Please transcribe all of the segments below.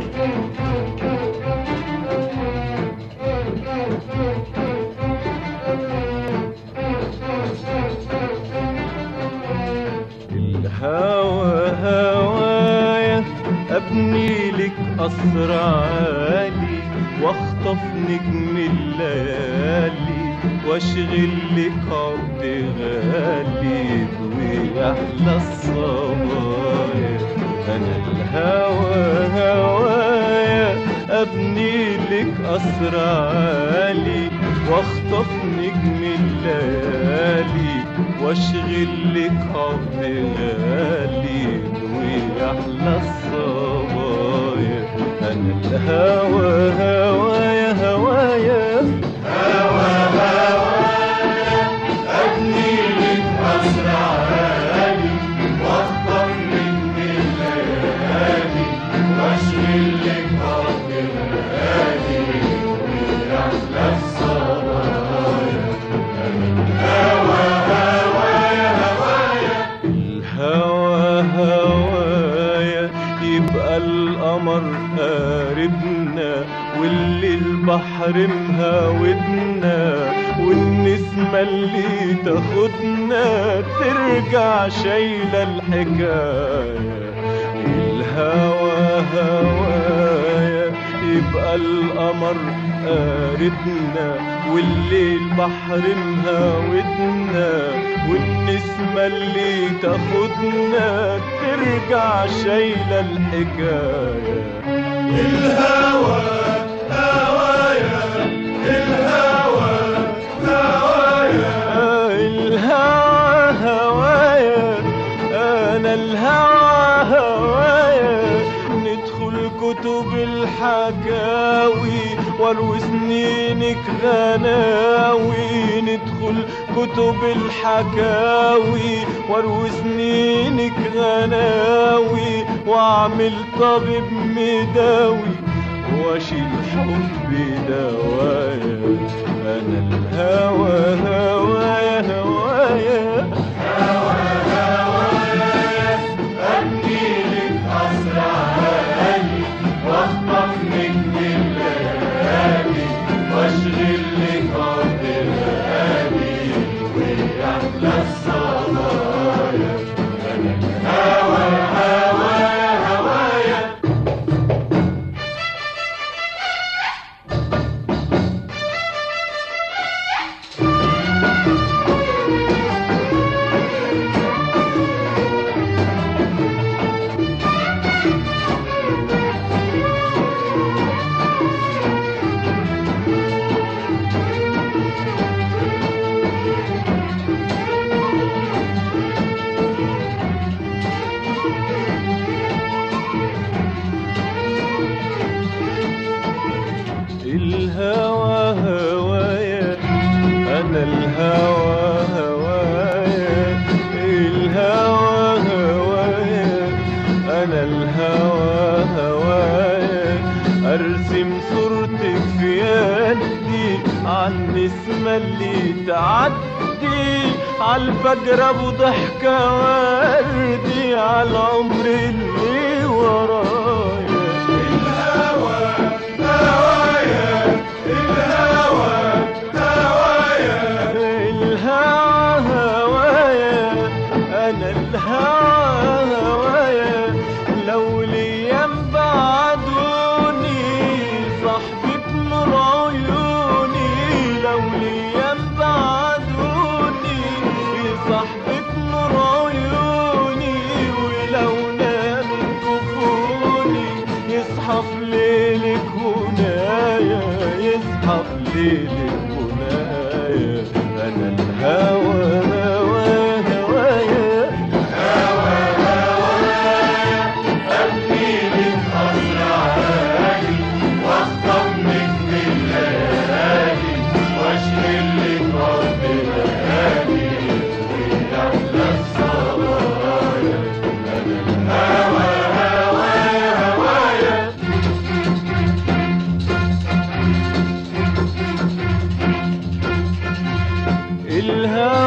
الهوى هوايا ابني لك قصر عالي واخطف نجم الليالي واشغل لك عقد غالي ويحلى الصبايا انا الهوى هوايا ابني لك قصر عالي واخطف نجم الليالي واشغل لك عقد غالي ويحلى الصبايا انا الهوى هوايا هوايا هوى هوايا ابني لك قصر عالي واخطف نجم الليالي واشغل لك عقد غالي ويحلى الصبايا الهوى هوايا يبقى القمر قاربنا واللي البحر مهاودنا والنسمة اللي تاخدنا ترجع شايلة الحكاية الهوى هوايا يبقى القمر قاربنا والليل بحر مهاودنا والنسمة اللي تاخدنا ترجع شايلة الحكاية الهوى هوايا الهوى هوايا الهوى هوايا انا الهوى هوايا ندخل كتب الحكاوي واروي سنينك غناوي ندخل كتب الحكاوي واروي سنينك غناوي واعمل طبيب مداوي واشيل حبي دوايا انا الهوى هوايا هوايا ابني لك قصر عالي واخطف نجم الليالي واشغل لك عقد الغالي ويحلى الصبايا انا الهوى هوايا هوايا الهوى هوايا انا الهوى هوايا الهوى هوايا انا الهوى هوايا ارسم صورتك في يدي عن النسمة اللي تعدي عالفجر ابو ضحكة وردي عالعمر اللي ورايا الهوى هوايا الهوى هوايا الهوى هوايا انا الهوى هوايا لو ليام بعدوني صاحبة نور عيوني لو ليام بعدوني صاحبة نور عيوني ولو نام كفوني يصحى في ليلك هنايا يصحى في ليلك هنايا انا الهوى هوى هوايا ابني لك قصر عالي واخطف نجم الليالي واشغل لك عقد ليالي ويحلى الصبايا انا الهوى هوايا هوايا الهوى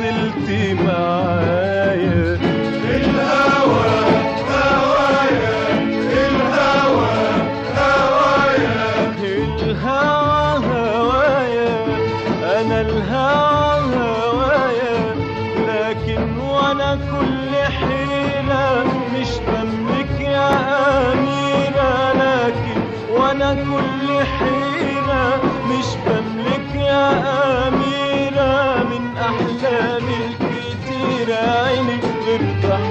زلتي معايا الهوى هوايا الهوى هوايا الهوى هوايا انا الهوى هوايا لكن وانا كل حيلة مش بملك يا اميرة لكن وانا كل حيلة مش بملك يا اميرة من احلامي الكتيرة عيني غير